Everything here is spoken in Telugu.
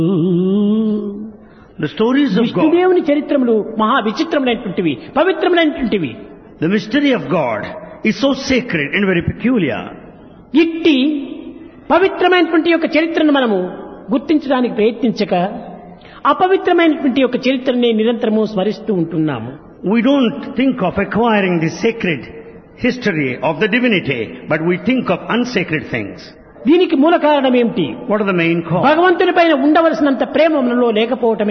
The stories of God, విష్ణుదేవుని చరిత్రములు మహా విచిత్రములైనటువంటివి పవిత్రములైనటువంటివి the mystery of God is so sacred and very peculiar. ఇట్టి పవిత్రమైనటువంటి యొక్క చరిత్రను మనము గుర్తించడానికి ప్రయత్నించక అపవిత్రమైనటువంటి యొక్క చరిత్రని నిరంతరము స్మరిస్తూ ఉంటున్నాము We don't think of acquiring the sacred history of the divinity, but we think of unsacred things. దీనికి మూల కారణం ఏమిటి What are the main causes? భగవంతుని పైన ఉండవలసినంత ప్రేమ మనలో లేకపోవటమే